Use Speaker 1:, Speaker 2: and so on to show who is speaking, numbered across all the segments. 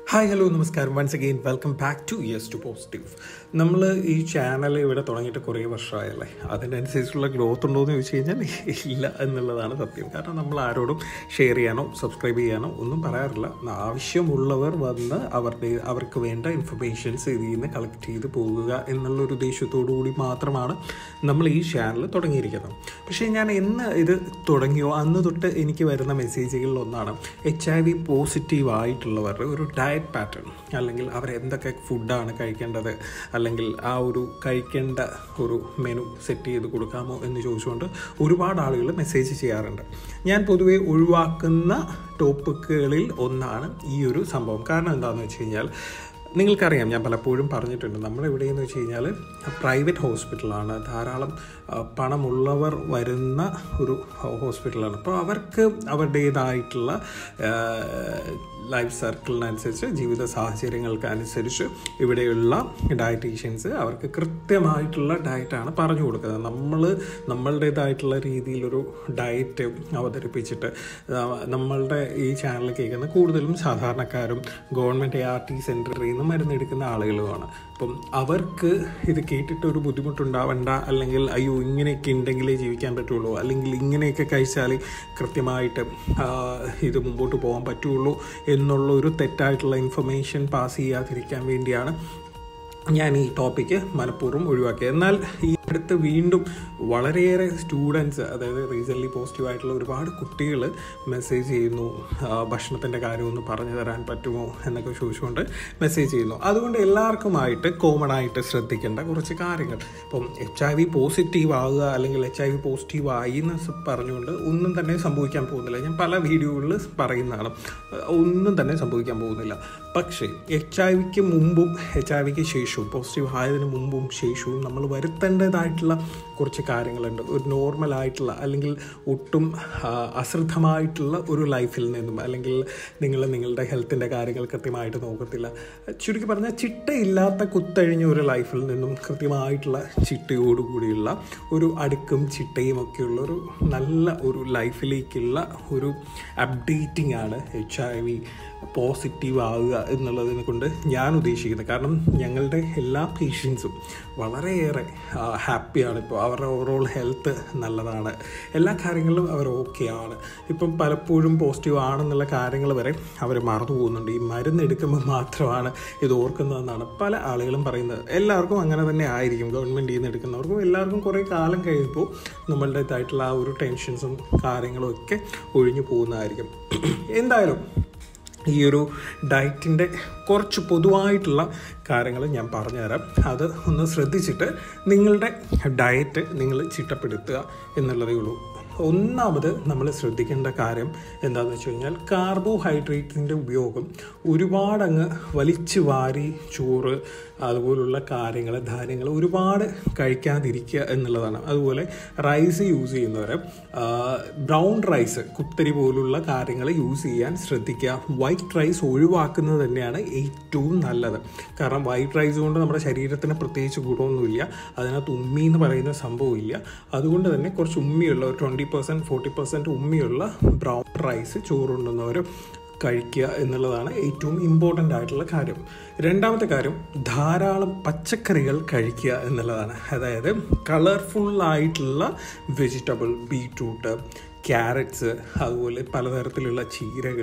Speaker 1: hi hello നമസ്കാരം once again welcome back to years to positive നമ്മൾ ഈ channel ഇവിടെ തുടങ്ങിയിട്ട് കുറേ വർഷമായല്ലേ അതിനനുസരിച്ചുള്ള ഗ്രോത്ത് ഉണ്ടോ എന്ന് ചോദിച്ചു കഴിഞ്ഞാൽ ഇല്ല എന്നുള്ളതാണ് സത്യം കാരണം നമ്മൾ ആരോടും ഷെയർ ചെയ്യാനോ സബ്സ്ക്രൈബ് ചെയ്യാനോ ഒന്നും പറയാറില്ല ആവശ്യമുള്ളവർ വന്ന് അവരുടെ അവർക്ക് വേണ്ട ഇൻഫർമേഷൻസ് ഇതിൽ നിന്ന് കളക്ട് ചെയ്ത് പോകുക എന്നുള്ള ഒരു ഉദ്ദേശത്തോടു കൂടി മാത്രമാണ് നമ്മൾ ഈ ചാനൽ തുടങ്ങിയിരിക്കുന്നത് പക്ഷേ ഞാൻ എന്ന് ഇത് തുടങ്ങിയോ അന്ന് തൊട്ട് എനിക്ക് വരുന്ന മെസ്സേജുകളിൽ ഒന്നാണ് എച്ച് ഐ വി പോസിറ്റീവ് ആയിട്ടുള്ളവരുടെ ഒരു ഡയറ്റ് പാറ്റേൺ അല്ലെങ്കിൽ അവർ എന്തൊക്കെ ഫുഡാണ് കഴിക്കേണ്ടത് അല്ലെങ്കിൽ ആ ഒരു കഴിക്കേണ്ട ഒരു മെനു സെറ്റ് ചെയ്ത് കൊടുക്കാമോ എന്ന് ചോദിച്ചുകൊണ്ട് ഒരുപാട് ആളുകൾ മെസ്സേജ് ചെയ്യാറുണ്ട് ഞാൻ പൊതുവേ ഒഴിവാക്കുന്ന ടോപ്പിക്കുകളിൽ ഒന്നാണ് ഈ ഒരു സംഭവം കാരണം എന്താണെന്ന് വെച്ച് കഴിഞ്ഞാൽ നിങ്ങൾക്കറിയാം ഞാൻ പലപ്പോഴും പറഞ്ഞിട്ടുണ്ട് നമ്മളെവിടെയെന്ന് വെച്ച് കഴിഞ്ഞാൽ പ്രൈവറ്റ് ഹോസ്പിറ്റലാണ് ധാരാളം ആ, പണമുള്ളവർ വരുന്ന ഒരു ഹോസ്പിറ്റലാണ് അപ്പോൾ അവർക്ക് അവരുടേതായിട്ടുള്ള ലൈഫ് സർക്കിളിനനുസരിച്ച് ജീവിത സാഹചര്യങ്ങൾക്ക് അനുസരിച്ച് ഇവിടെയുള്ള ഡയറ്റീഷ്യൻസ് അവർക്ക് കൃത്യമായിട്ടുള്ള ഡയറ്റാണ് പറഞ്ഞു കൊടുക്കുന്നത് നമ്മൾ നമ്മളുടേതായിട്ടുള്ള രീതിയിലൊരു ഡയറ്റ് അവതരിപ്പിച്ചിട്ട് ആ, നമ്മളുടെ ഈ ചാനൽ കേൾക്കുന്ന കൂടുതലും സാധാരണക്കാരും ഗവൺമെൻറ് ആർ ടി സെൻറ്ററിൽ നിന്ന് മരുന്നെടുക്കുന്ന ആളുകളുമാണ് അപ്പം അവർക്ക് ഇത് കേട്ടിട്ട് ഒരു ബുദ്ധിമുട്ടുണ്ടാവണ്ട അല്ലെങ്കിൽ അയ്യോ ഇങ്ങനെയൊക്കെ ഉണ്ടെങ്കിലേ ജീവിക്കാൻ പറ്റുള്ളൂ അല്ലെങ്കിൽ ഇങ്ങനെയൊക്കെ കഴിച്ചാൽ കൃത്യമായിട്ട് ആ, ഇത് മുമ്പോട്ട് പോകാൻ പറ്റുള്ളൂ എന്നുള്ള ഒരു തെറ്റായിട്ടുള്ള ഇൻഫർമേഷൻ പാസ് ചെയ്യാതിരിക്കാൻ വേണ്ടിയാണ് ഞാൻ ഈ ടോപ്പിക്ക് മനഃപൂർവ്വം ഒഴിവാക്കിയത് എന്നാൽ ഈ അടുത്ത് വീണ്ടും വളരെയേറെ സ്റ്റുഡൻസ് അതായത് റീസെൻ്റ്ലി പോസിറ്റീവ് ആയിട്ടുള്ള ഒരുപാട് കുട്ടികൾ മെസ്സേജ് ചെയ്യുന്നു ഭക്ഷണത്തിൻ്റെ കാര്യം ഒന്ന് പറഞ്ഞു തരാൻ പറ്റുമോ എന്നൊക്കെ ചോദിച്ചുകൊണ്ട് മെസ്സേജ് ചെയ്യുന്നു അതുകൊണ്ട് എല്ലാവർക്കുമായിട്ട് കോമൺ ആയിട്ട് ശ്രദ്ധിക്കേണ്ട കുറച്ച് കാര്യങ്ങൾ ഇപ്പം എച്ച് ഐ വി പോസിറ്റീവ് ആകുക അല്ലെങ്കിൽ എച്ച് ഐ വി പോസിറ്റീവ് ആയി എന്ന് സ് പറഞ്ഞുകൊണ്ട് ഒന്നും തന്നെ സംഭവിക്കാൻ പോകുന്നില്ല ഞാൻ പല വീഡിയോകളിൽ പറയുന്നതാണ് ഒന്നും തന്നെ സംഭവിക്കാൻ പോകുന്നില്ല പക്ഷേ എച്ച് ഐ വിക്ക് മുമ്പും എച്ച് ഐ വിക്ക് ശേഷവും പോസിറ്റീവ് ആയതിനു മുമ്പും ശേഷവും നമ്മൾ വരുത്തേണ്ടതായിട്ടുള്ള കുറച്ച് കാര്യങ്ങളുണ്ട് ഒരു നോർമൽ ആയിട്ടുള്ള അല്ലെങ്കിൽ ഒട്ടും ആ, അശ്രദ്ധമായിട്ടുള്ള ഒരു ലൈഫിൽ നിന്നും അല്ലെങ്കിൽ നിങ്ങൾ നിങ്ങളുടെ ഹെൽത്തിൻ്റെ കാര്യങ്ങൾ കൃത്യമായിട്ട് നോക്കത്തില്ല ചുരുക്കി പറഞ്ഞാൽ ചിട്ടയില്ലാത്ത കുത്തഴിഞ്ഞ ഒരു ലൈഫിൽ നിന്നും കൃത്യമായിട്ടുള്ള ചിട്ടയോടുകൂടിയുള്ള ഒരു അടുക്കും ചിട്ടയും ഒക്കെയുള്ള ഒരു നല്ല ഒരു ലൈഫിലേക്കുള്ള ഒരു അപ്ഡേറ്റിംഗ് ആണ് എച്ച് ഐ വി പോസിറ്റീവ് ആവുക എന്നുള്ളതിനെ കൊണ്ട് ഞാൻ ഉദ്ദേശിക്കുന്നത് കാരണം ഞങ്ങളുടെ എല്ലാ പേഷ്യൻസും വളരെയേറെ ഹാപ്പിയാണ് ഇപ്പോൾ അവരുടെ ഓവറോൾ ഹെൽത്ത് നല്ലതാണ് എല്ലാ കാര്യങ്ങളിലും അവർ ഓക്കെയാണ് ഇപ്പം പലപ്പോഴും പോസിറ്റീവ് ആണെന്നുള്ള കാര്യങ്ങൾ വരെ അവർ മറന്നു പോകുന്നുണ്ട് ഈ മരുന്ന് എടുക്കുമ്പോൾ മാത്രമാണ് ഇത് ഓർക്കുന്നതെന്നാണ് പല ആളുകളും പറയുന്നത് എല്ലാവർക്കും അങ്ങനെ തന്നെ ആയിരിക്കും ഗവൺമെൻറ് നിന്ന് എടുക്കുന്നവർക്കും എല്ലാവർക്കും കുറേ കാലം കഴിയുമ്പോൾ നമ്മളുടേതായിട്ടുള്ള ആ ഒരു ടെൻഷൻസും കാര്യങ്ങളും ഒക്കെ ഒഴിഞ്ഞു പോകുന്നതായിരിക്കും എന്തായാലും ഈ ഒരു ഡയറ്റിൻ്റെ കുറച്ച് പൊതുവായിട്ടുള്ള കാര്യങ്ങൾ ഞാൻ പറഞ്ഞുതരാം അത് ഒന്ന് ശ്രദ്ധിച്ചിട്ട് നിങ്ങളുടെ ഡയറ്റ് നിങ്ങൾ ചിട്ടപ്പെടുത്തുക എന്നുള്ളതേ ഉള്ളൂ ഒന്നാമത് നമ്മൾ ശ്രദ്ധിക്കേണ്ട കാര്യം എന്താണെന്ന് വെച്ച് കഴിഞ്ഞാൽ കാർബോഹൈഡ്രേറ്റിൻ്റെ ഉപയോഗം ഒരുപാടങ്ങ് വലിച്ചു വാരി ചോറ് അതുപോലുള്ള കാര്യങ്ങൾ ധാന്യങ്ങൾ ഒരുപാട് കഴിക്കാതിരിക്കുക എന്നുള്ളതാണ് അതുപോലെ റൈസ് യൂസ് ചെയ്യുന്നവർ ബ്രൗൺ റൈസ് കുത്തരി പോലുള്ള കാര്യങ്ങൾ യൂസ് ചെയ്യാൻ ശ്രദ്ധിക്കുക വൈറ്റ് റൈസ് ഒഴിവാക്കുന്നത് തന്നെയാണ് ഏറ്റവും നല്ലത് കാരണം വൈറ്റ് റൈസ് കൊണ്ട് നമ്മുടെ ശരീരത്തിന് പ്രത്യേകിച്ച് ഗുണമൊന്നുമില്ല അതിനകത്ത് ഉമ്മി എന്ന് പറയുന്ന സംഭവമില്ല അതുകൊണ്ട് തന്നെ കുറച്ച് ഉമ്മിയുള്ള ഒരു ട്വൻറ്റി പെർസെൻറ്റ് ഫോർട്ടി പെർസെൻറ്റ് ഉമ്മിയുള്ള ബ്രൗൺ റൈസ് ചോറുണ്ടുന്നവർ കഴിക്കുക എന്നുള്ളതാണ് ഏറ്റവും ഇമ്പോർട്ടൻ്റ് ആയിട്ടുള്ള കാര്യം രണ്ടാമത്തെ കാര്യം ധാരാളം പച്ചക്കറികൾ കഴിക്കുക എന്നുള്ളതാണ് അതായത് കളർഫുൾ ആയിട്ടുള്ള വെജിറ്റബിൾ ബീട്രൂട്ട് ക്യാരറ്റ്സ് അതുപോലെ പലതരത്തിലുള്ള ചീരകൾ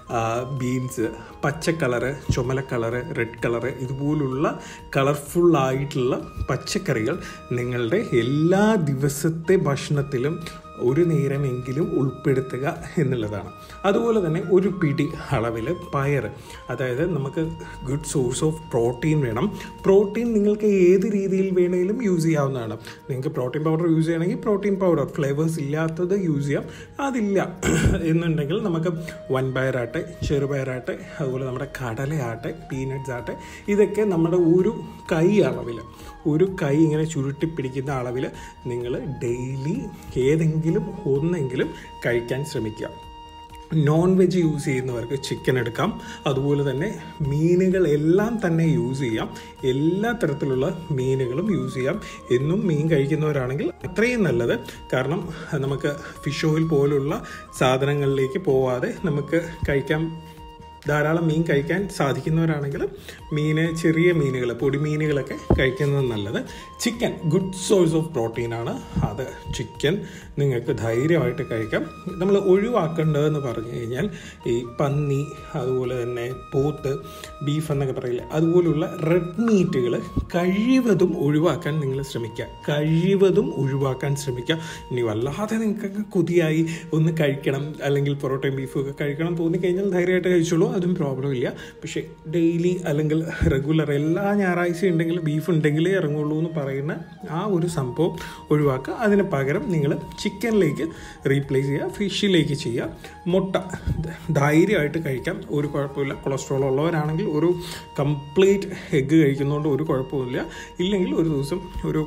Speaker 1: ബീൻസ് പച്ച കളറ് ചുമല കളറ് റെഡ് കളറ് ഇതുപോലുള്ള കളർഫുൾ ആയിട്ടുള്ള പച്ചക്കറികൾ നിങ്ങളുടെ എല്ലാ ദിവസത്തെ ഭക്ഷണത്തിലും ഒരു നേരമെങ്കിലും ഉൾപ്പെടുത്തുക എന്നുള്ളതാണ് അതുപോലെ തന്നെ ഒരു പിടി അളവിൽ പയർ അതായത് നമുക്ക് ഗുഡ് സോഴ്സ് ഓഫ് പ്രോട്ടീൻ വേണം പ്രോട്ടീൻ നിങ്ങൾക്ക് ഏത് രീതിയിൽ വേണമെങ്കിലും യൂസ് ചെയ്യാവുന്നതാണ് നിങ്ങൾക്ക് പ്രോട്ടീൻ പൗഡർ യൂസ് ചെയ്യണമെങ്കിൽ പ്രോട്ടീൻ പൗഡർ ഫ്ലേവേഴ്സ് ഇല്ലാത്തത് യൂസ് ചെയ്യാം അതില്ല എന്നുണ്ടെങ്കിൽ നമുക്ക് വൻ പയറാട്ടെ ചെറുപയറാട്ടെ അതുപോലെ നമ്മുടെ കടലയാട്ടെ പീനട്ട്സ് ആട്ടെ ഇതൊക്കെ നമ്മുടെ ഒരു കൈ അളവിൽ ഒരു കൈ ഇങ്ങനെ ചുരുട്ടി പിടിക്കുന്ന അളവിൽ നിങ്ങൾ ഡെയിലി ഏതെങ്കിലും ഒന്നെങ്കിലും കഴിക്കാൻ ശ്രമിക്കുക നോൺ വെജ് യൂസ് ചെയ്യുന്നവർക്ക് ചിക്കൻ എടുക്കാം അതുപോലെ തന്നെ മീനുകൾ എല്ലാം തന്നെ യൂസ് ചെയ്യാം എല്ലാ തരത്തിലുള്ള മീനുകളും യൂസ് ചെയ്യാം എന്നും മീൻ കഴിക്കുന്നവരാണെങ്കിൽ അത്രയും നല്ലത് കാരണം നമുക്ക് ഫിഷ് ഓയിൽ പോലുള്ള സാധനങ്ങളിലേക്ക് പോവാതെ നമുക്ക് കഴിക്കാൻ ധാരാളം മീൻ കഴിക്കാൻ സാധിക്കുന്നവരാണെങ്കിൽ മീന് ചെറിയ മീനുകൾ പൊടിമീനുകളൊക്കെ കഴിക്കുന്നത് നല്ലത് ചിക്കൻ ഗുഡ് സോഴ്സ് ഓഫ് പ്രോട്ടീനാണ് അത് ചിക്കൻ നിങ്ങൾക്ക് ധൈര്യമായിട്ട് കഴിക്കാം നമ്മൾ ഒഴിവാക്കേണ്ടതെന്ന് പറഞ്ഞു കഴിഞ്ഞാൽ ഈ പന്നി അതുപോലെ തന്നെ പോത്ത് ബീഫ് എന്നൊക്കെ പറയില്ല അതുപോലുള്ള റെഡ് മീറ്റുകൾ കഴിവതും ഒഴിവാക്കാൻ നിങ്ങൾ ശ്രമിക്കുക കഴിവതും ഒഴിവാക്കാൻ ശ്രമിക്കുക ഇനി വല്ലാതെ നിങ്ങൾക്കൊക്കെ കൊതിയായി ഒന്ന് കഴിക്കണം അല്ലെങ്കിൽ പൊറോട്ടയും ബീഫും ഒക്കെ കഴിക്കണം തോന്നിക്കഴിഞ്ഞാൽ ധൈര്യമായിട്ട് കഴിച്ചോളൂ അതും പ്രോബ്ലം ഇല്ല പക്ഷേ ഡെയിലി അല്ലെങ്കിൽ റെഗുലർ എല്ലാ ഞായറാഴ്ച ഉണ്ടെങ്കിൽ ബീഫ് ഉണ്ടെങ്കിലേ ഇറങ്ങുള്ളൂ എന്ന് പറയുന്ന ആ ഒരു സംഭവം ഒഴിവാക്കുക അതിന് പകരം നിങ്ങൾ ചിക്കനിലേക്ക് റീപ്ലേസ് ചെയ്യുക ഫിഷിലേക്ക് ചെയ്യുക മുട്ട ധൈര്യമായിട്ട് കഴിക്കാം ഒരു കുഴപ്പമില്ല കൊളസ്ട്രോൾ ഉള്ളവരാണെങ്കിൽ ഒരു കംപ്ലീറ്റ് എഗ്ഗ് കഴിക്കുന്നതുകൊണ്ട് ഒരു കുഴപ്പമില്ല ഇല്ലെങ്കിൽ ഒരു ദിവസം ഒരു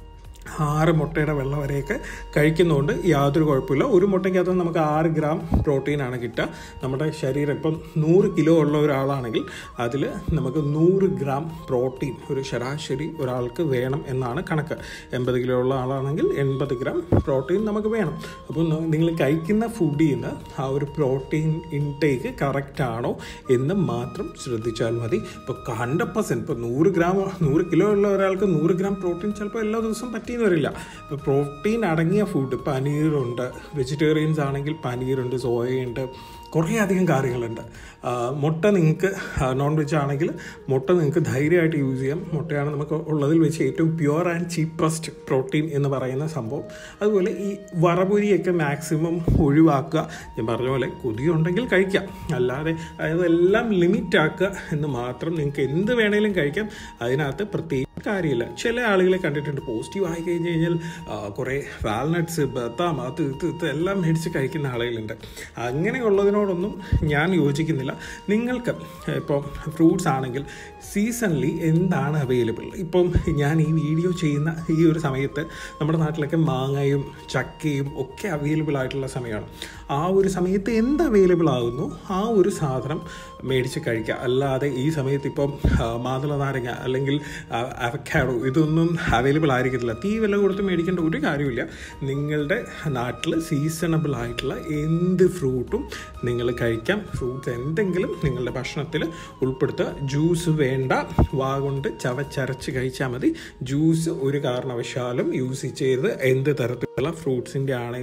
Speaker 1: ആറ് മുട്ടയുടെ വെള്ളം വരെയൊക്കെ കഴിക്കുന്നതുകൊണ്ട് യാതൊരു കുഴപ്പമില്ല ഒരു മുട്ടയ്ക്കകത്ത് നമുക്ക് ആറ് ഗ്രാം പ്രോട്ടീനാണ് കിട്ടുക നമ്മുടെ ശരീരം ഇപ്പം നൂറ് കിലോ ഉള്ള ഒരാളാണെങ്കിൽ അതിൽ നമുക്ക് നൂറ് ഗ്രാം പ്രോട്ടീൻ ഒരു ശരാശരി ഒരാൾക്ക് വേണം എന്നാണ് കണക്ക് എൺപത് കിലോ ഉള്ള ആളാണെങ്കിൽ എൺപത് ഗ്രാം പ്രോട്ടീൻ നമുക്ക് വേണം അപ്പോൾ നിങ്ങൾ കഴിക്കുന്ന ഫുഡിൽ നിന്ന് ആ ഒരു പ്രോട്ടീൻ ഇൻടേക്ക് കറക്റ്റ് ആണോ എന്ന് മാത്രം ശ്രദ്ധിച്ചാൽ മതി ഇപ്പോൾ ഹൺഡ്രഡ് പെർസെൻറ്റ് ഇപ്പോൾ നൂറ് ഗ്രാം നൂറ് കിലോ ഉള്ള ഒരാൾക്ക് നൂറ് ഗ്രാം പ്രോട്ടീൻ ചിലപ്പോൾ എല്ലാ ദിവസവും പറ്റിയെന്ന് വരില്ല ഇപ്പോൾ പ്രോട്ടീൻ അടങ്ങിയ ഫുഡ് പനീറുണ്ട് വെജിറ്റേറിയൻസ് ആണെങ്കിൽ പനീറുണ്ട് സോയയുണ്ട് കുറേ അധികം കാര്യങ്ങളുണ്ട് മുട്ട നിങ്ങൾക്ക് നോൺ വെജ് ആണെങ്കിൽ മുട്ട നിങ്ങൾക്ക് ധൈര്യമായിട്ട് യൂസ് ചെയ്യാം മുട്ടയാണ് നമുക്ക് ഉള്ളതിൽ വെച്ച് ഏറ്റവും പ്യുവർ ആൻഡ് ചീപ്പസ്റ്റ് പ്രോട്ടീൻ എന്ന് പറയുന്ന സംഭവം അതുപോലെ ഈ വറപൊരിയൊക്കെ മാക്സിമം ഒഴിവാക്കുക ഞാൻ പറഞ്ഞ പോലെ കൊതിയുണ്ടെങ്കിൽ കഴിക്കാം അല്ലാതെ അതെല്ലാം ലിമിറ്റ് ആക്കുക എന്ന് മാത്രം നിങ്ങൾക്ക് എന്ത് വേണേലും കഴിക്കാം അതിനകത്ത് പ്രത്യേക കാര്യമില്ല ചില ആളുകളെ കണ്ടിട്ടുണ്ട് പോസിറ്റീവ് ആയി കഴിഞ്ഞ് കഴിഞ്ഞാൽ കുറേ വാൽനട്ട്സ് ബത്താം അത് ഇത് ഇത് എല്ലാം മേടിച്ച് കഴിക്കുന്ന ആളുകളുണ്ട് അങ്ങനെയുള്ളതിനോടൊന്നും ഞാൻ യോജിക്കുന്നില്ല നിങ്ങൾക്ക് ഇപ്പം ഫ്രൂട്ട്സ് ആണെങ്കിൽ സീസൺലി എന്താണ് അവൈലബിൾ ഇപ്പം ഞാൻ ഈ വീഡിയോ ചെയ്യുന്ന ഈ ഒരു സമയത്ത് നമ്മുടെ നാട്ടിലൊക്കെ മാങ്ങയും ചക്കയും ഒക്കെ അവൈലബിൾ ആയിട്ടുള്ള സമയമാണ് ആ ഒരു സമയത്ത് എന്ത് അവൈലബിൾ ആകുന്നു ആ ഒരു സാധനം മേടിച്ച് കഴിക്കുക അല്ലാതെ ഈ സമയത്ത് ഇപ്പം മാതള നാരങ്ങ അല്ലെങ്കിൽ അവക്കാഡോ ഇതൊന്നും അവൈലബിൾ ആയിരിക്കത്തില്ല തീ വില കൊടുത്ത് മേടിക്കേണ്ട ഒരു കാര്യമില്ല നിങ്ങളുടെ നാട്ടിൽ സീസണബിൾ ആയിട്ടുള്ള എന്ത് ഫ്രൂട്ടും നിങ്ങൾ കഴിക്കാം ഫ്രൂട്ട്സ് എന്തെങ്കിലും നിങ്ങളുടെ ഭക്ഷണത്തിൽ ഉൾപ്പെടുത്തുക ജ്യൂസ് വേണ്ട വാ കൊണ്ട് ചവച്ചരച്ച് കഴിച്ചാൽ മതി ജ്യൂസ് ഒരു കാരണവശാലും യൂസ് ചെയ്ത് എന്ത് തരത്തിലുള്ള ഫ്രൂട്ട്സിൻ്റെ ആണ്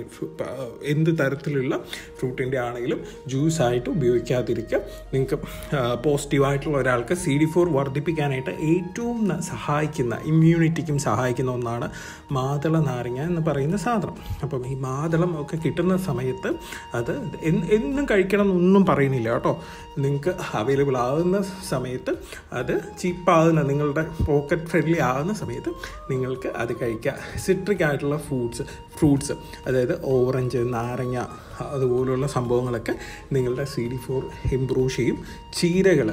Speaker 1: എന്ത് തരത്തിലുള്ള ഫ്രൂട്ടിൻ്റെ ആണെങ്കിലും ജ്യൂസായിട്ട് ഉപയോഗിക്കാതിരിക്കുക നിങ്ങൾക്ക് പോസിറ്റീവായിട്ടുള്ള ഒരാൾക്ക് സി ഡി ഫോർ വർദ്ധിപ്പിക്കാനായിട്ട് ഏറ്റവും സഹായിക്കുന്ന ഇമ്മ്യൂണിറ്റിക്കും സഹായിക്കുന്ന ഒന്നാണ് മാതള നാരങ്ങ എന്ന് പറയുന്ന സാധനം അപ്പം ഈ മാതളം ഒക്കെ കിട്ടുന്ന സമയത്ത് അത് എന്നും കഴിക്കണം എന്നൊന്നും പറയുന്നില്ല കേട്ടോ നിങ്ങൾക്ക് അവൈലബിൾ ആകുന്ന സമയത്ത് അത് ചീപ്പാകുന്ന നിങ്ങളുടെ പോക്കറ്റ് ഫ്രണ്ട്ലി ആകുന്ന സമയത്ത് നിങ്ങൾക്ക് അത് കഴിക്കുക സിട്രിക് ആയിട്ടുള്ള ഫ്രൂട്ട്സ് ഫ്രൂട്ട്സ് അതായത് ഓറഞ്ച് നാരങ്ങ അതുപോലുള്ള സംഭവങ്ങളൊക്കെ നിങ്ങളുടെ സി ഡി ഫോർ ഇമ്പ്രൂവ് ചെയ്യും ചീരകൾ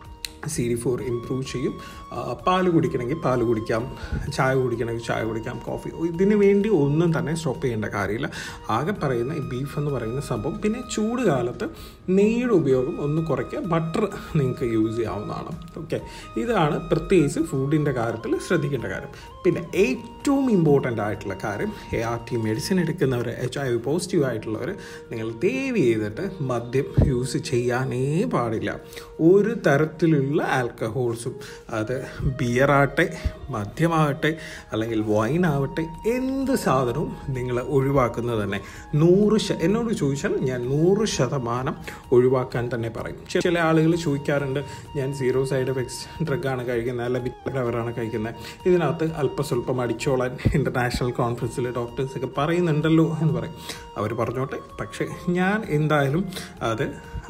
Speaker 1: സി ഡി ഫോർ ഇമ്പ്രൂവ് ചെയ്യും പാല് കുടിക്കണമെങ്കിൽ പാല് കുടിക്കാം ചായ കുടിക്കണമെങ്കിൽ ചായ കുടിക്കാം കോഫി ഇതിന് വേണ്ടി ഒന്നും തന്നെ സ്റ്റോപ്പ് ചെയ്യേണ്ട കാര്യമില്ല ആകെ പറയുന്ന ഈ ബീഫ് എന്ന് പറയുന്ന സംഭവം പിന്നെ ചൂട് കാലത്ത് നെയ്യുടെ ഉപയോഗം ഒന്ന് കുറയ്ക്കുക ബട്ടർ നിങ്ങൾക്ക് യൂസ് ചെയ്യാവുന്നതാണ് ഓക്കെ ഇതാണ് പ്രത്യേകിച്ച് ഫുഡിൻ്റെ കാര്യത്തിൽ ശ്രദ്ധിക്കേണ്ട കാര്യം പിന്നെ ഏറ്റവും ഇമ്പോർട്ടൻ്റ് ആയിട്ടുള്ള കാര്യം എ ആർ ടി മെഡിസിൻ എടുക്കുന്നവർ എച്ച് ഐ വി പോസിറ്റീവ് ആയിട്ടുള്ളവർ നിങ്ങൾ ദയവ് ചെയ്തിട്ട് മദ്യം യൂസ് ചെയ്യാനേ പാടില്ല ഒരു തരത്തിലുള്ള ആൽക്കഹോൾസും അത് ബിയറാട്ടെ മദ്യമാകട്ടെ അല്ലെങ്കിൽ വൈൻ ആവട്ടെ എന്ത് സാധനവും നിങ്ങൾ ഒഴിവാക്കുന്നത് തന്നെ നൂറ് ശ എന്നോട് ചോദിച്ചാൽ ഞാൻ നൂറ് ശതമാനം ഒഴിവാക്കാൻ തന്നെ പറയും ചില ആളുകൾ ചോദിക്കാറുണ്ട് ഞാൻ സീറോ സൈഡ് എഫക്ട്സ് ഡ്രഗാണ് കഴിക്കുന്നത് അല്ല വിറ്റവറാണ് കഴിക്കുന്നത് ഇതിനകത്ത് അല്പസ്വല്പം അടിച്ചോളാൻ ഇൻ്റർനാഷണൽ കോൺഫറൻസിൽ ഡോക്ടേഴ്സൊക്കെ പറയുന്നുണ്ടല്ലോ എന്ന് പറയും അവർ പറഞ്ഞോട്ടെ പക്ഷേ ഞാൻ എന്തായാലും അത്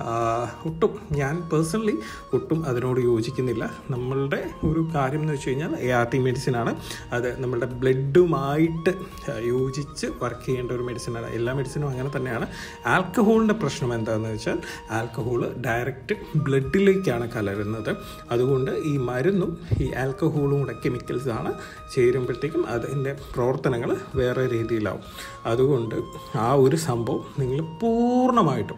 Speaker 1: ഒട്ടും ഞാൻ പേഴ്സണലി ഒട്ടും അതിനോട് യോജിക്കുന്നില്ല നമ്മളുടെ ഒരു കാര്യം എന്ന് വെച്ച് കഴിഞ്ഞാൽ എ ആർ ടി മെഡിസിനാണ് അത് നമ്മളുടെ ബ്ലഡുമായിട്ട് യോജിച്ച് വർക്ക് ചെയ്യേണ്ട ഒരു മെഡിസിനാണ് എല്ലാ മെഡിസിനും അങ്ങനെ തന്നെയാണ് ആൽക്കഹോളിൻ്റെ പ്രശ്നം എന്താണെന്ന് വെച്ചാൽ ആൽക്കഹോൾ ഡയറക്റ്റ് ബ്ലഡിലേക്കാണ് കലരുന്നത് അതുകൊണ്ട് ഈ മരുന്നും ഈ ആൽക്കഹോളും കൂടെ കെമിക്കൽസ് ആണ് ചേരുമ്പോഴത്തേക്കും അതിൻ്റെ പ്രവർത്തനങ്ങൾ വേറെ രീതിയിലാവും അതുകൊണ്ട് ആ ഒരു സംഭവം നിങ്ങൾ പൂർണ്ണമായിട്ടും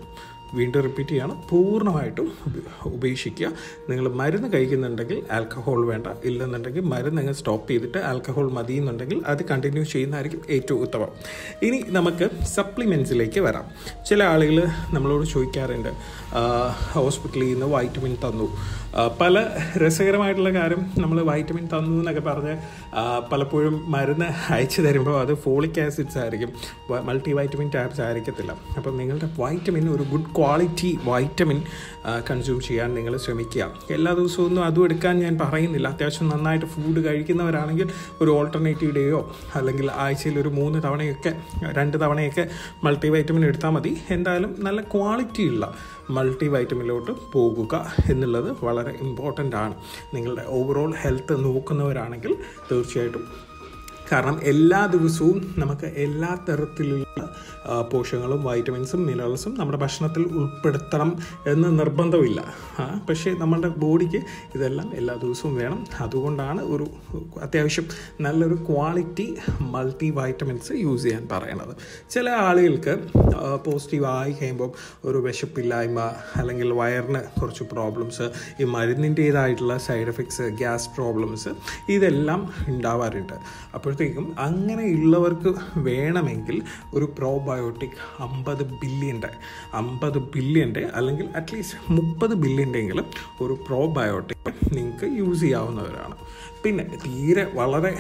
Speaker 1: വീണ്ടും റിപ്പീറ്റ് ചെയ്യാണ് പൂർണ്ണമായിട്ടും ഉപേക്ഷിക്കുക നിങ്ങൾ മരുന്ന് കഴിക്കുന്നുണ്ടെങ്കിൽ ആൽക്കഹോൾ വേണ്ട ഇല്ലെന്നുണ്ടെങ്കിൽ മരുന്ന് അങ്ങ് സ്റ്റോപ്പ് ചെയ്തിട്ട് ആൽക്കഹോൾ മതി എന്നുണ്ടെങ്കിൽ അത് കണ്ടിന്യൂ ചെയ്യുന്നതായിരിക്കും ഏറ്റവും ഉത്തമം ഇനി നമുക്ക് സപ്ലിമെൻറ്റ്സിലേക്ക് വരാം ചില ആളുകൾ നമ്മളോട് ചോദിക്കാറുണ്ട് ഹോസ്പിറ്റലിൽ നിന്ന് വൈറ്റമിൻ തന്നു പല രസകരമായിട്ടുള്ള കാര്യം നമ്മൾ വൈറ്റമിൻ തന്നു എന്നൊക്കെ പറഞ്ഞ് പലപ്പോഴും മരുന്ന് അയച്ചു തരുമ്പോൾ അത് ഫോളിക് ആസിഡ്സ് ആയിരിക്കും മൾട്ടി വൈറ്റമിൻ ടാബ്സ് ആയിരിക്കത്തില്ല അപ്പം നിങ്ങളുടെ വൈറ്റമിൻ ഒരു ഗുഡ് ക്വാളിറ്റി വൈറ്റമിൻ കൺസ്യൂം ചെയ്യാൻ നിങ്ങൾ ശ്രമിക്കുക എല്ലാ ദിവസവും ഒന്നും അതും എടുക്കാൻ ഞാൻ പറയുന്നില്ല അത്യാവശ്യം നന്നായിട്ട് ഫുഡ് കഴിക്കുന്നവരാണെങ്കിൽ ഒരു ഓൾട്ടർനേറ്റീവ് ഡേയോ അല്ലെങ്കിൽ ആഴ്ചയിൽ ഒരു മൂന്ന് തവണയൊക്കെ രണ്ട് തവണയൊക്കെ മൾട്ടി വൈറ്റമിൻ എടുത്താൽ മതി എന്തായാലും നല്ല ക്വാളിറ്റി ഉള്ള മൾട്ടി വൈറ്റമിനിലോട്ട് പോകുക എന്നുള്ളത് വളരെ ഇമ്പോർട്ടൻ്റ് ആണ് നിങ്ങളുടെ ഓവറോൾ ഹെൽത്ത് നോക്കുന്നവരാണെങ്കിൽ തീർച്ചയായിട്ടും കാരണം എല്ലാ ദിവസവും നമുക്ക് എല്ലാ തരത്തിലുള്ള പോഷകങ്ങളും വൈറ്റമിൻസും മിനറൽസും നമ്മുടെ ഭക്ഷണത്തിൽ ഉൾപ്പെടുത്തണം എന്ന് നിർബന്ധമില്ല പക്ഷേ നമ്മളുടെ ബോഡിക്ക് ഇതെല്ലാം എല്ലാ ദിവസവും വേണം അതുകൊണ്ടാണ് ഒരു അത്യാവശ്യം നല്ലൊരു ക്വാളിറ്റി മൾട്ടി വൈറ്റമിൻസ് യൂസ് ചെയ്യാൻ പറയണത് ചില ആളുകൾക്ക് പോസിറ്റീവ് ആയി കഴിയുമ്പം ഒരു വിശപ്പില്ലായ്മ അല്ലെങ്കിൽ വയറിന് കുറച്ച് പ്രോബ്ലംസ് ഈ മരുന്നിൻ്റേതായിട്ടുള്ള സൈഡ് എഫക്ട്സ് ഗ്യാസ് പ്രോബ്ലംസ് ഇതെല്ലാം ഉണ്ടാവാറുണ്ട് അപ്പോഴത്തേക്കും അങ്ങനെയുള്ളവർക്ക് വേണമെങ്കിൽ ഒരു പ്രോബയോട്ടിക് അമ്പത് ബില്യൻ്റെ അമ്പത് ബില്യൻ്റെ അല്ലെങ്കിൽ അറ്റ്ലീസ്റ്റ് മുപ്പത് ബില്യൻ്റെങ്കിലും ഒരു പ്രോബയോട്ടിക് നിങ്ങൾക്ക് യൂസ് ചെയ്യാവുന്നവരാണ് പിന്നെ തീരെ വളരെ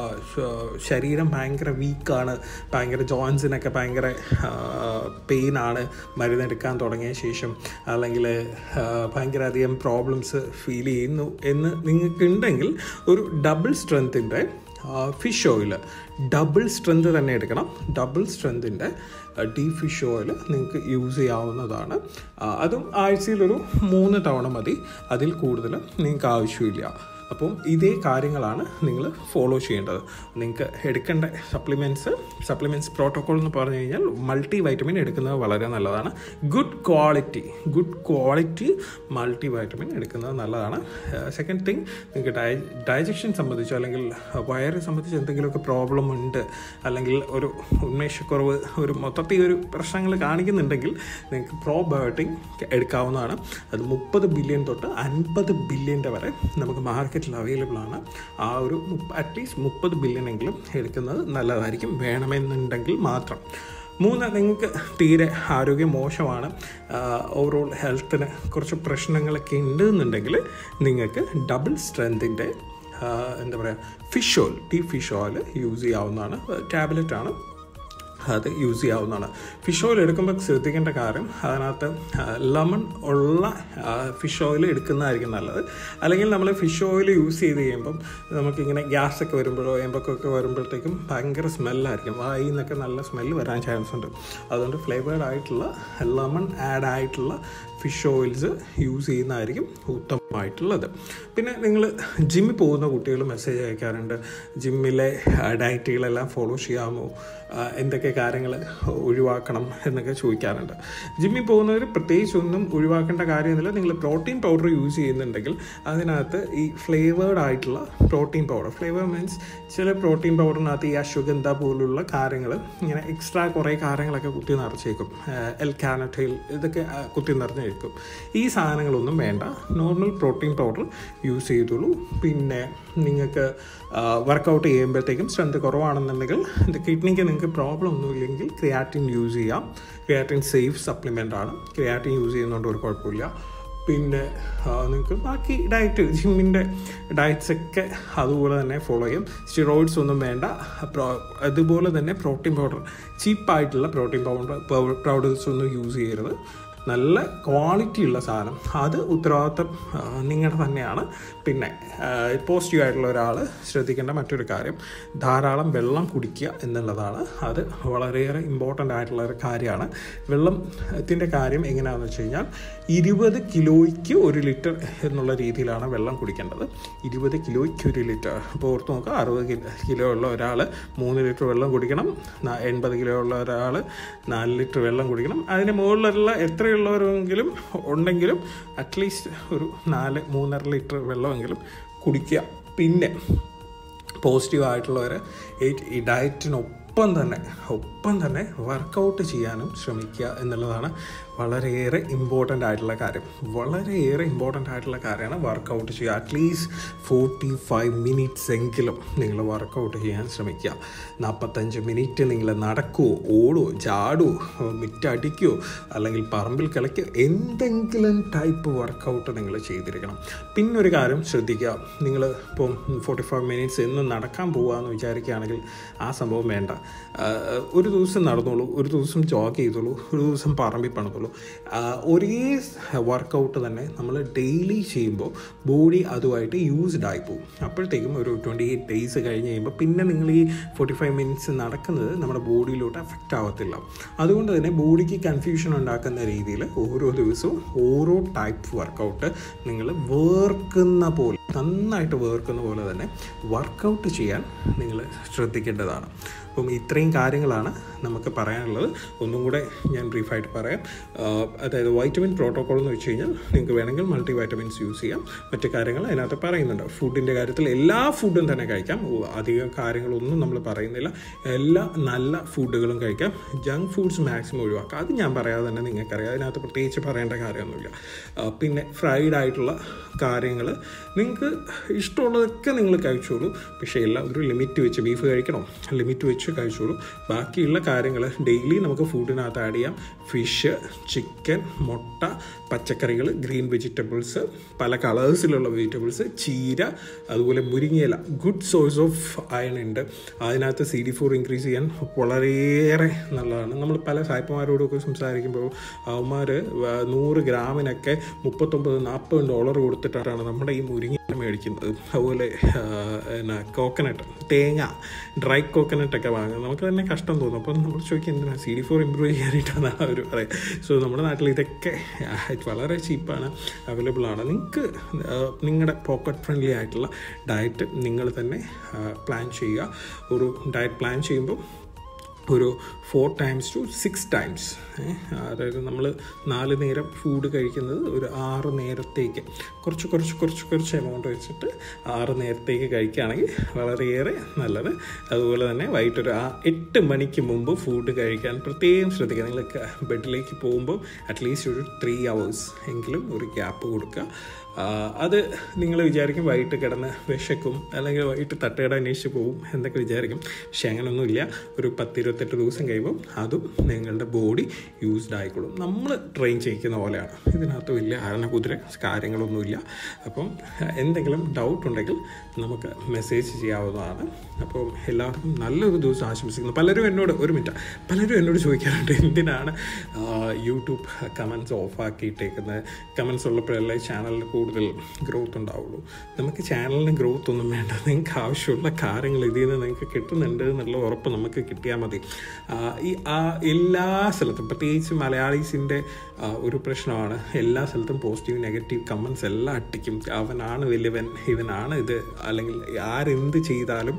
Speaker 1: ശരീരം ഭയങ്കര വീക്കാണ് ഭയങ്കര ജോയിൻസിനൊക്കെ ഭയങ്കര പെയിനാണ് മരുന്നെടുക്കാൻ തുടങ്ങിയ ശേഷം അല്ലെങ്കിൽ ഭയങ്കര അധികം പ്രോബ്ലംസ് ഫീൽ ചെയ്യുന്നു എന്ന് നിങ്ങൾക്കുണ്ടെങ്കിൽ ഒരു ഡബിൾ സ്ട്രെങ്ത്തിൻ്റെ ഫിഷ് ഓയിൽ ഡബിൾ സ്ട്രെങ്ത് തന്നെ എടുക്കണം ഡബിൾ സ്ട്രെങ്തിൻ്റെ ഡീ ഫിഷ് ഓയിൽ നിങ്ങൾക്ക് യൂസ് ചെയ്യാവുന്നതാണ് അതും ആഴ്ചയിലൊരു മൂന്ന് തവണ മതി അതിൽ കൂടുതൽ നിങ്ങൾക്ക് ആവശ്യമില്ല അപ്പം ഇതേ കാര്യങ്ങളാണ് നിങ്ങൾ ഫോളോ ചെയ്യേണ്ടത് നിങ്ങൾക്ക് എടുക്കേണ്ട സപ്ലിമെൻറ്റ്സ് സപ്ലിമെൻറ്റ്സ് പ്രോട്ടോക്കോൾ എന്ന് പറഞ്ഞു കഴിഞ്ഞാൽ മൾട്ടി വൈറ്റമിൻ എടുക്കുന്നത് വളരെ നല്ലതാണ് good quality good quality multivitamin എടുക്കുന്നത് നല്ലതാണ് സെക്കൻഡ് തിങ് നിങ്ങൾക്ക് ഡയ ഡൈജഷൻ സംബന്ധിച്ചോ അല്ലെങ്കിൽ വയറ് സംബന്ധിച്ച് എന്തെങ്കിലുമൊക്കെ പ്രോബ്ലം ഉണ്ട് അല്ലെങ്കിൽ ഒരു ഉന്മേഷക്കുറവ് ഒരു മൊത്തത്തിൽ ഒരു പ്രശ്നങ്ങൾ കാണിക്കുന്നുണ്ടെങ്കിൽ നിങ്ങൾക്ക് പ്രോബയോട്ടിക് എടുക്കാവുന്നതാണ് അത് മുപ്പത് ബില്യൺ തൊട്ട് അൻപത് ബില്യൻ്റെ വരെ നമുക്ക് മാർക്കറ്റ് മാർക്കറ്റിൽ അവൈലബിൾ ആണ് ആ ഒരു അറ്റ്ലീസ്റ്റ് മുപ്പത് ബില്യൺ എങ്കിലും എടുക്കുന്നത് നല്ലതായിരിക്കും വേണമെന്നുണ്ടെങ്കിൽ മാത്രം മൂന്ന് നിങ്ങൾക്ക് തീരെ ആരോഗ്യം മോശമാണ് ഓവറോൾ ഹെൽത്തിന് കുറച്ച് പ്രശ്നങ്ങളൊക്കെ ഉണ്ട് എന്നുണ്ടെങ്കിൽ നിങ്ങൾക്ക് ഡബിൾ സ്ട്രെങ്തിൻ്റെ എന്താ പറയുക fish oil the fish oil use ചെയ്യാവുന്നതാണ് ടാബ്ലറ്റ് ആണ് അത് യൂസ് ചെയ്യാവുന്നതാണ് ഫിഷ് ഓയിൽ എടുക്കുമ്പോൾ ശ്രദ്ധിക്കേണ്ട കാര്യം അതിനകത്ത് ലെമൺ ഉള്ള ഫിഷ് ഓയിൽ എടുക്കുന്നതായിരിക്കും നല്ലത് അല്ലെങ്കിൽ നമ്മൾ ഫിഷ് ഓയിൽ യൂസ് ചെയ്ത് കഴിയുമ്പം നമുക്കിങ്ങനെ ഗ്യാസ് ഒക്കെ വരുമ്പോഴോ എമ്പക്കൊക്കെ വരുമ്പോഴത്തേക്കും ഭയങ്കര സ്മെല്ലായിരിക്കും വായിൽ നിന്നൊക്കെ നല്ല സ്മെല്ല് വരാൻ ചാൻസ് ഉണ്ട് അതുകൊണ്ട് ഫ്ലേവേർഡ് ആയിട്ടുള്ള ലെമൺ ആഡ് ആയിട്ടുള്ള ഫിഷ് ഓയിൽസ് യൂസ് ചെയ്യുന്നതായിരിക്കും ഉത്തമമായിട്ടുള്ളത് പിന്നെ നിങ്ങൾ ജിമ്മിൽ പോകുന്ന കുട്ടികൾ മെസ്സേജ് അയക്കാറുണ്ട് ജിമ്മിലെ ഡയറ്റുകളെല്ലാം ഫോളോ ചെയ്യാമോ എന്തൊക്കെ കാര്യങ്ങൾ ഒഴിവാക്കണം എന്നൊക്കെ ചോദിക്കാറുണ്ട് ജിമ്മിൽ പോകുന്നവർ പ്രത്യേകിച്ച് ഒന്നും ഒഴിവാക്കേണ്ട കാര്യമൊന്നുമില്ല നിങ്ങൾ പ്രോട്ടീൻ പൗഡർ യൂസ് ചെയ്യുന്നുണ്ടെങ്കിൽ അതിനകത്ത് ഈ ഫ്ലേവേർഡ് ആയിട്ടുള്ള പ്രോട്ടീൻ പൗഡർ ഫ്ലേവർ മീൻസ് ചില പ്രോട്ടീൻ പൗഡറിനകത്ത് ഈ അശ്വഗന്ധ പോലുള്ള കാര്യങ്ങൾ ഇങ്ങനെ എക്സ്ട്രാ കുറേ കാര്യങ്ങളൊക്കെ കുത്തി നിറച്ചേക്കും എൽ കാനറ്റൈൽ ഇതൊക്കെ കുത്തി നിറഞ്ഞേക്കും ഈ സാധനങ്ങളൊന്നും വേണ്ട നോർമൽ പ്രോട്ടീൻ പൗഡർ യൂസ് ചെയ്തോളൂ പിന്നെ നിങ്ങൾക്ക് വർക്കൗട്ട് ചെയ്യുമ്പോഴത്തേക്കും സ്ട്രെങ്ത് കുറവാണെന്നുണ്ടെങ്കിൽ ഇത് കിഡ്നിക്ക് നിങ്ങൾക്ക് പ്രോബ്ലം ഒന്നുമില്ലെങ്കിൽ ക്രിയാറ്റിൻ യൂസ് ചെയ്യാം ക്രിയാറ്റിൻ സേഫ് സപ്ലിമെൻ്റ് ആണ് ക്രിയാറ്റിൻ യൂസ് ചെയ്യുന്നതുകൊണ്ട് ഒരു കുഴപ്പമില്ല പിന്നെ നിങ്ങൾക്ക് ബാക്കി ഡയറ്റ് ജിമ്മിൻ്റെ ഡയറ്റ്സ് ഒക്കെ അതുപോലെ തന്നെ ഫോളോ ചെയ്യും സ്റ്റിറോയിഡ്സ് ഒന്നും വേണ്ട അതുപോലെ തന്നെ പ്രോട്ടീൻ പൗഡർ ചീപ്പായിട്ടുള്ള പ്രോട്ടീൻ പൗഡർ പൗഡേഴ്സ് ഒന്നും യൂസ് ചെയ്യരുത് നല്ല ക്വാളിറ്റി ഉള്ള സാധനം അത് ഉത്തരവാദിത്തം നിങ്ങളുടെ തന്നെയാണ് പിന്നെ പോസിറ്റീവ് ആയിട്ടുള്ള ഒരാൾ ശ്രദ്ധിക്കേണ്ട മറ്റൊരു കാര്യം ധാരാളം വെള്ളം കുടിക്കുക എന്നുള്ളതാണ് അത് വളരെയേറെ ഇമ്പോർട്ടൻ്റ് ആയിട്ടുള്ള ഒരു കാര്യമാണ് വെള്ളത്തിൻ്റെ കാര്യം എങ്ങനെയാണെന്ന് വെച്ച് കഴിഞ്ഞാൽ ഇരുപത് കിലോയ്ക്ക് ഒരു ലിറ്റർ എന്നുള്ള രീതിയിലാണ് വെള്ളം കുടിക്കേണ്ടത് ഇരുപത് കിലോയ്ക്ക് ഒരു ലിറ്റർ അപ്പോൾ ഓർത്ത് നോക്കുക അറുപത് കിലോ ഉള്ള ഒരാൾ മൂന്ന് ലിറ്റർ വെള്ളം കുടിക്കണം എൺപത് കിലോ ഉള്ള ഒരാൾ നാല് ലിറ്റർ വെള്ളം കുടിക്കണം അതിന് മുകളിലുള്ള എത്രയുള്ളവരെങ്കിലും ഉണ്ടെങ്കിലും അറ്റ്ലീസ്റ്റ് ഒരു നാല് മൂന്നര ലിറ്റർ വെള്ളമെങ്കിലും കുടിക്കുക പിന്നെ പോസിറ്റീവ് ആയിട്ടുള്ളവർ ഈ ഡയറ്റിനൊപ്പം തന്നെ ഒപ്പം തന്നെ വർക്കൗട്ട് ചെയ്യാനും ശ്രമിക്കുക എന്നുള്ളതാണ് വളരെയേറെ ഇമ്പോർട്ടൻ്റ് ആയിട്ടുള്ള കാര്യം വളരെയേറെ ഇമ്പോർട്ടൻ്റ് ആയിട്ടുള്ള കാര്യമാണ് വർക്കൗട്ട് ചെയ്യുക അറ്റ്ലീസ്റ്റ് ഫോർട്ടി ഫൈവ് മിനിറ്റ്സ് എങ്കിലും നിങ്ങൾ വർക്കൗട്ട് ചെയ്യാൻ ശ്രമിക്കുക നാൽപ്പത്തഞ്ച് മിനിറ്റ് നിങ്ങൾ നടക്കുമോ ഓടുമോ ചാടുമോ മിറ്റടിക്കുമോ അല്ലെങ്കിൽ പറമ്പിൽ കളിക്കുക എന്തെങ്കിലും ടൈപ്പ് വർക്കൗട്ട് നിങ്ങൾ ചെയ്തിരിക്കണം പിന്നെ ഒരു കാര്യം ശ്രദ്ധിക്കുക നിങ്ങൾ ഇപ്പം ഫോർട്ടി ഫൈവ് മിനിറ്റ്സ് എന്ന് നടക്കാൻ പോവുകയെന്ന് വിചാരിക്കുകയാണെങ്കിൽ ആ സംഭവം വേണ്ട ഒരു ദിവസം നടന്നോളൂ ഒരു ദിവസം ജോഗ് ചെയ്തോളൂ ഒരു ദിവസം പറമ്പിൽ പണിതോളൂ ഒരേ വർക്കൗട്ട് തന്നെ നമ്മൾ ഡെയിലി ചെയ്യുമ്പോൾ ബോഡി അതുമായിട്ട് യൂസ്ഡ് ആയി പോകും അപ്പോഴത്തേക്കും ഒരു ട്വൻറ്റി എയ്റ്റ് ഡേയ്സ് കഴിഞ്ഞ് കഴിയുമ്പോൾ പിന്നെ നിങ്ങൾ ഈ ഫോർട്ടി ഫൈവ് മിനിറ്റ്സ് നടക്കുന്നത് നമ്മുടെ ബോഡിയിലോട്ട് എഫക്റ്റ് ആവത്തില്ല അതുകൊണ്ട് തന്നെ ബോഡിക്ക് കൺഫ്യൂഷൻ ഉണ്ടാക്കുന്ന രീതിയിൽ ഓരോ ദിവസവും ഓരോ ടൈപ്പ് വർക്കൗട്ട് നിങ്ങൾ വേർക്കുന്ന പോലെ നന്നായിട്ട് വേർക്കുന്ന പോലെ തന്നെ വർക്കൗട്ട് ചെയ്യാൻ നിങ്ങൾ ശ്രദ്ധിക്കേണ്ടതാണ് അപ്പം ഇത്രയും കാര്യങ്ങളാണ് നമുക്ക് പറയാനുള്ളത് ഒന്നും കൂടെ ഞാൻ ബ്രീഫായിട്ട് പറയാം അതായത് വൈറ്റമിൻ പ്രോട്ടോക്കോൾ എന്ന് വെച്ച് കഴിഞ്ഞാൽ നിങ്ങൾക്ക് വേണമെങ്കിൽ മൾട്ടി വൈറ്റമിൻസ് യൂസ് ചെയ്യാം മറ്റു കാര്യങ്ങൾ അതിനകത്ത് പറയുന്നുണ്ട് ഫുഡിൻ്റെ കാര്യത്തിൽ എല്ലാ ഫുഡും തന്നെ കഴിക്കാം അധികം കാര്യങ്ങളൊന്നും നമ്മൾ പറയുന്നില്ല എല്ലാ നല്ല ഫുഡുകളും കഴിക്കാം ജങ്ക് ഫുഡ്സ് മാക്സിമം ഒഴിവാക്കാം അത് ഞാൻ പറയാതെ തന്നെ നിങ്ങൾക്കറിയാം അതിനകത്ത് പ്രത്യേകിച്ച് പറയേണ്ട കാര്യമൊന്നുമില്ല പിന്നെ ഫ്രൈഡ് ആയിട്ടുള്ള കാര്യങ്ങൾ നിങ്ങൾക്ക് ഇഷ്ടമുള്ളതൊക്കെ നിങ്ങൾ കഴിച്ചോളൂ പക്ഷേ എല്ലാം ഒരു ലിമിറ്റ് വെച്ച് ബീഫ് കഴിക്കണം ലിമിറ്റ് വെച്ച് കഴിച്ചോളൂ ബാക്കിയുള്ള കാര്യങ്ങൾ ഡെയിലി നമുക്ക് ഫുഡിനകത്ത് ആഡ് ചെയ്യാം ഫിഷ് ചിക്കൻ മുട്ട പച്ചക്കറികൾ ഗ്രീൻ വെജിറ്റബിൾസ് പല കളേഴ്സിലുള്ള വെജിറ്റബിൾസ് ചീര അതുപോലെ മുരിങ്ങയില ഗുഡ് സോഴ്സ് ഓഫ് അയൺ ഉണ്ട് അതിനകത്ത് സി ഡി ഫോർ ഇൻക്രീസ് ചെയ്യാൻ വളരെയേറെ നല്ലതാണ് നമ്മൾ പല സായിപ്പന്മാരോടൊക്കെ സംസാരിക്കുമ്പോൾ അവന്മാർ നൂറ് ഗ്രാമിനൊക്കെ മുപ്പത്തൊമ്പത് നാൽപ്പത് ഡോളർ കൊടുത്തിട്ടാണ് നമ്മുടെ ഈ മുരിങ്ങ മേടിക്കുന്നത് അതുപോലെ എന്നാ കോക്കനട്ട് തേങ്ങ ഡ്രൈ കോക്കനട്ടൊക്കെ വാങ്ങുന്നത് നമുക്ക് തന്നെ കഷ്ടം തോന്നും അപ്പം നമ്മൾ ചോദിക്കും എന്തിനാണ് സി ഡി ഫോർ ഇമ്പ്രൂവ് ചെയ്യാനായിട്ടാണ് അവർ പറയുക സോ നമ്മുടെ നാട്ടിൽ ഇതൊക്കെ വളരെ ചീപ്പാണ് അവൈലബിൾ ആണ് നിങ്ങൾക്ക് നിങ്ങളുടെ പോക്കറ്റ് ഫ്രണ്ട്ലി ആയിട്ടുള്ള ഡയറ്റ് നിങ്ങൾ തന്നെ പ്ലാൻ ചെയ്യുക ഒരു ഡയറ്റ് പ്ലാൻ ചെയ്യുമ്പോൾ ഒരു four times to six times അതായത് നമ്മൾ നാല് നേരം ഫുഡ് കഴിക്കുന്നത് ഒരു ആറ് നേരത്തേക്ക് കുറച്ച് കുറച്ച് കുറച്ച് കുറച്ച് എമൗണ്ട് വെച്ചിട്ട് ആറ് നേരത്തേക്ക് കഴിക്കുകയാണെങ്കിൽ വളരെയേറെ നല്ലത് അതുപോലെ തന്നെ വൈകിട്ടൊരു ആ എട്ട് മണിക്ക് മുമ്പ് ഫുഡ് കഴിക്കാൻ പ്രത്യേകം ശ്രദ്ധിക്കുക നിങ്ങൾ ബെഡിലേക്ക് പോകുമ്പോൾ അറ്റ്ലീസ്റ്റ് ഒരു ത്രീ അവേഴ്സ് എങ്കിലും ഒരു ഗ്യാപ്പ് കൊടുക്കുക അത് നിങ്ങൾ വിചാരിക്കും വൈകിട്ട് കിടന്ന് വിശക്കും അല്ലെങ്കിൽ വൈകിട്ട് തട്ടുകട അന്വേഷിച്ച് പോകും എന്നൊക്കെ വിചാരിക്കും പക്ഷെ അങ്ങനെയൊന്നുമില്ല ഒരു പത്ത് ഇരുപത്തെട്ട് ദിവസം കഴിയുമ്പോൾ അതും നിങ്ങളുടെ ബോഡി യൂസ്ഡ് ആയിക്കോളും നമ്മൾ ട്രെയിൻ ചെയ്യിക്കുന്ന പോലെയാണ് ഇതിനകത്ത് വലിയ ആരണ കുതിര കാര്യങ്ങളൊന്നുമില്ല അപ്പം എന്തെങ്കിലും ഡൗട്ട് ഉണ്ടെങ്കിൽ നമുക്ക് മെസ്സേജ് ചെയ്യാവുന്നതാണ് അപ്പം എല്ലാവർക്കും നല്ലൊരു ദിവസം ആശംസിക്കുന്നു പലരും എന്നോട് ഒരു മിനിറ്റ് പലരും എന്നോട് ചോദിക്കാറുണ്ട് എന്തിനാണ് യൂട്യൂബ് കമൻസ് ഓഫാക്കിയിട്ടേക്കുന്നത് കമൻസ് ഉള്ളപ്പോഴല്ലേ ചാനലിൽ കൂടുതൽ ഗ്രോത്ത് ഉണ്ടാവുള്ളൂ നമുക്ക് ചാനലിന് ഗ്രോത്ത് ഒന്നും വേണ്ട നിങ്ങൾക്ക് ആവശ്യമുള്ള കാര്യങ്ങൾ ഇതിൽ നിന്ന് നിങ്ങൾക്ക് കിട്ടുന്നുണ്ട് എന്നുള്ള ഉറപ്പ് നമുക്ക് കിട്ടിയാൽ മതി ഈ ആ എല്ലാ സ്ഥലത്തും പ്രത്യേകിച്ച് മലയാളീസിൻ്റെ ഒരു പ്രശ്നമാണ് എല്ലാ സ്ഥലത്തും പോസിറ്റീവ് നെഗറ്റീവ് കമൻസ് എല്ലാം അട്ടിക്കും അവനാണ് വലിയവൻ ഇവനാണ് ഇത് അല്ലെങ്കിൽ ആരെന്ത് ചെയ്താലും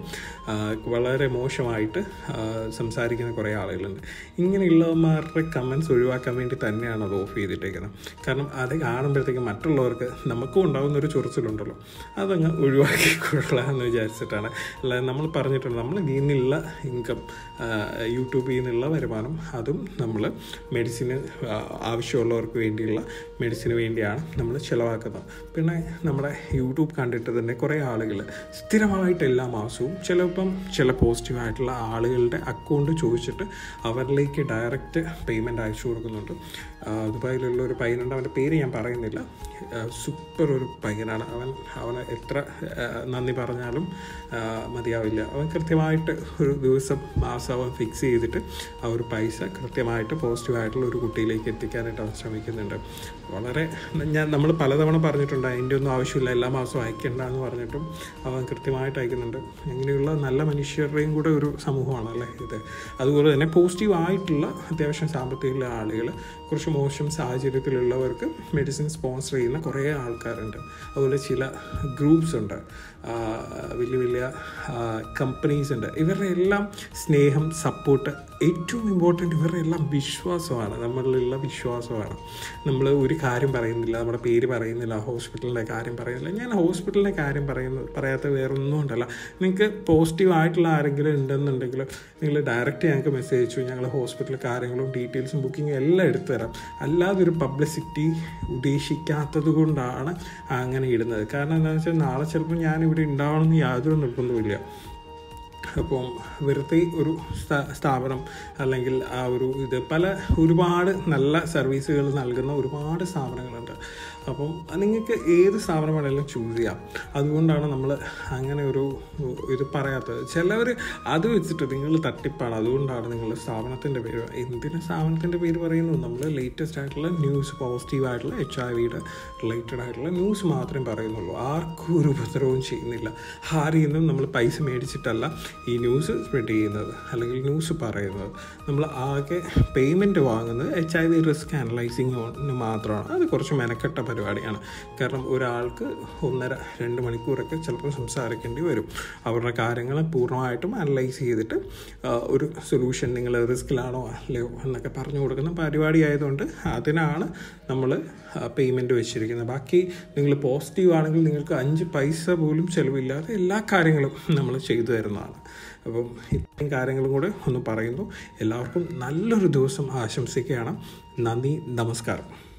Speaker 1: വളരെ മോശമായിട്ട് സംസാരിക്കുന്ന കുറേ ആളുകളുണ്ട് ഇങ്ങനെയുള്ളവന്മാരുടെ കമൻസ് ഒഴിവാക്കാൻ വേണ്ടി തന്നെയാണ് അത് ഓഫ് ചെയ്തിട്ടേക്കുന്നത് കാരണം അത് കാണുമ്പോഴത്തേക്കും മറ്റുള്ളവർക്ക് നമുക്കും ഉണ്ടാകുന്ന ഒരു ചൊറിച്ചിലുണ്ടല്ലോ അതങ്ങ് ഒഴിവാക്കിക്കൊള്ളാം എന്ന് വിചാരിച്ചിട്ടാണ് അല്ലാതെ നമ്മൾ പറഞ്ഞിട്ടുണ്ട് നമ്മൾ ഇതിൽ നിന്നുള്ള ഇൻകം യൂട്യൂബിൽ നിന്നുള്ള വരുമാനം അതും നമ്മൾ മെഡിസിന് ആവശ്യമുള്ളവർക്ക് വേണ്ടിയുള്ള മെഡിസിന് വേണ്ടിയാണ് നമ്മൾ ചിലവാക്കുന്നത് പിന്നെ നമ്മുടെ യൂട്യൂബ് കണ്ടിട്ട് തന്നെ കുറേ ആളുകൾ സ്ഥിരമായിട്ട് എല്ലാ മാസവും ചിലപ്പം ചില പോസിറ്റീവായിട്ടുള്ള ആളുകളുടെ അക്കൗണ്ട് ചോദിച്ചിട്ട് അവരിലേക്ക് ഡയറക്റ്റ് പേയ്മെൻറ്റ് അയച്ചു കൊടുക്കുന്നുണ്ട് ദുബായിലുള്ള ഒരു പയ്യനുണ്ട് അവൻ്റെ പേര് ഞാൻ പറയുന്നില്ല സൂപ്പർ ഒരു പയ്യനാണ് അവൻ അവന് എത്ര നന്ദി പറഞ്ഞാലും മതിയാവില്ല അവൻ കൃത്യമായിട്ട് ഒരു ദിവസം മാസം അവൻ ഫിക്സ് ചെയ്തിട്ട് ആ ഒരു പൈസ കൃത്യമായിട്ട് പോസിറ്റീവായിട്ടുള്ള ഒരു കുട്ടിയിലേക്ക് എത്തിക്കാനായിട്ട് അവൻ ശ്രമിക്കുന്നുണ്ട് വളരെ ഞാൻ നമ്മൾ പലതവണ പറഞ്ഞിട്ടുണ്ട് അതിൻ്റെ ഒന്നും ആവശ്യമില്ല എല്ലാ മാസവും അയക്കേണ്ട എന്ന് പറഞ്ഞിട്ടും അവൻ കൃത്യമായിട്ട് അയക്കുന്നുണ്ട് അങ്ങനെയുള്ള നല്ല മനുഷ്യരുടെയും കൂടെ ഒരു സമൂഹമാണല്ലേ ഇത് അതുപോലെ തന്നെ പോസിറ്റീവ് ആയിട്ടുള്ള അത്യാവശ്യം സാമ്പത്തികമുള്ള ആളുകൾ കുറച്ച് മോശം സാഹചര്യത്തിലുള്ളവർക്ക് മെഡിസിൻ സ്പോൺസർ ചെയ്യുന്ന കുറേ ആൾക്കാരുണ്ട് അതുപോലെ ചില ഗ്രൂപ്പ്സ് ഉണ്ട് വലിയ വലിയ കമ്പനീസ് ഉണ്ട് ഇവരുടെ എല്ലാം സ്നേഹം സപ്പോർട്ട് ഏറ്റവും ഇമ്പോർട്ടൻ്റ് ഇവരുടെ എല്ലാം വിശ്വാസമാണ് നമ്മളിലുള്ള വിശ്വാസമാണ് നമ്മൾ ഒരു കാര്യം പറയുന്നില്ല നമ്മുടെ പേര് പറയുന്നില്ല ഹോസ്പിറ്റലിൻ്റെ കാര്യം പറയുന്നില്ല ഞാൻ ഹോസ്പിറ്റലിൻ്റെ കാര്യം പറയുന്നത് പറയാത്ത വേറൊന്നും ഉണ്ടല്ല നിങ്ങൾക്ക് പോസിറ്റീവ് ആയിട്ടുള്ള ആരെങ്കിലും ഉണ്ടെന്നുണ്ടെങ്കിൽ നിങ്ങൾ ഡയറക്റ്റ് ഞങ്ങൾക്ക് മെസ്സേജ് അയച്ചു ഞങ്ങൾ ഹോസ്പിറ്റൽ കാര്യങ്ങളും ഡീറ്റെയിൽസും ബുക്കിങ്ങും എല്ലാം എടുത്തു തരാം അല്ലാതെ ഒരു പബ്ലിസിറ്റി ഉദ്ദേശിക്കാത്തത് കൊണ്ടാണ് അങ്ങനെ ഇടുന്നത് കാരണം എന്താണെന്ന് വെച്ചാൽ നാളെ ചിലപ്പോൾ ഞാനിവിടെ ഉണ്ടാവണമെന്ന് യാതൊരു നിർബന്ധമില്ല അപ്പം വെറുതെ ഒരു സ്ഥാപനം അല്ലെങ്കിൽ ആ ഒരു ഇത് പല ഒരുപാട് നല്ല സർവീസുകൾ നൽകുന്ന ഒരുപാട് സ്ഥാപനങ്ങളുണ്ട് അപ്പം നിങ്ങൾക്ക് ഏത് സ്ഥാപനം വേണമെങ്കിലും ചൂസ് ചെയ്യാം അതുകൊണ്ടാണ് നമ്മൾ അങ്ങനെ ഒരു ഇത് പറയാത്തത് ചിലവർ അത് വെച്ചിട്ട് നിങ്ങൾ തട്ടിപ്പാണ് അതുകൊണ്ടാണ് നിങ്ങൾ സ്ഥാപനത്തിൻ്റെ പേര് എന്തിന് സ്ഥാപനത്തിൻ്റെ പേര് പറയുന്നു നമ്മൾ ലേറ്റസ്റ്റ് ആയിട്ടുള്ള ന്യൂസ് പോസിറ്റീവ് ആയിട്ടുള്ള എച്ച് ഐ വിയുടെ റിലേറ്റഡ് ആയിട്ടുള്ള ന്യൂസ് മാത്രമേ പറയുന്നുള്ളൂ ആർക്കും ഒരു ഉപദ്രവവും ചെയ്യുന്നില്ല ആരിൽ നിന്നും നമ്മൾ പൈസ മേടിച്ചിട്ടല്ല ഈ ന്യൂസ് സ്പ്രെഡ് ചെയ്യുന്നത് അല്ലെങ്കിൽ ന്യൂസ് പറയുന്നത് നമ്മൾ ആകെ പേയ്മെൻറ്റ് വാങ്ങുന്നത് എച്ച് ഐ വി റിസ്ക് അനലൈസിങ്ങിന് മാത്രമാണ് അത് കുറച്ച് മെനക്കെട്ട പരിപാടിയാണ് കാരണം ഒരാൾക്ക് ഒന്നര രണ്ട് മണിക്കൂറൊക്കെ ചിലപ്പോൾ സംസാരിക്കേണ്ടി വരും അവരുടെ കാര്യങ്ങൾ പൂർണ്ണമായിട്ടും അനലൈസ് ചെയ്തിട്ട് ഒരു സൊല്യൂഷൻ നിങ്ങൾ റിസ്കിലാണോ അല്ലയോ എന്നൊക്കെ പറഞ്ഞു കൊടുക്കുന്ന പരിപാടി ആയതുകൊണ്ട് അതിനാണ് നമ്മൾ പേയ്മെൻറ്റ് വെച്ചിരിക്കുന്നത് ബാക്കി നിങ്ങൾ പോസിറ്റീവ് ആണെങ്കിൽ നിങ്ങൾക്ക് അഞ്ച് പൈസ പോലും ചിലവില്ലാതെ എല്ലാ കാര്യങ്ങളും നമ്മൾ ചെയ്തു തരുന്നതാണ് അപ്പം ഇത്രയും കാര്യങ്ങളും കൂടെ ഒന്ന് പറയുന്നു എല്ലാവർക്കും നല്ലൊരു ദിവസം ആശംസിക്കുകയാണ് നന്ദി നമസ്കാരം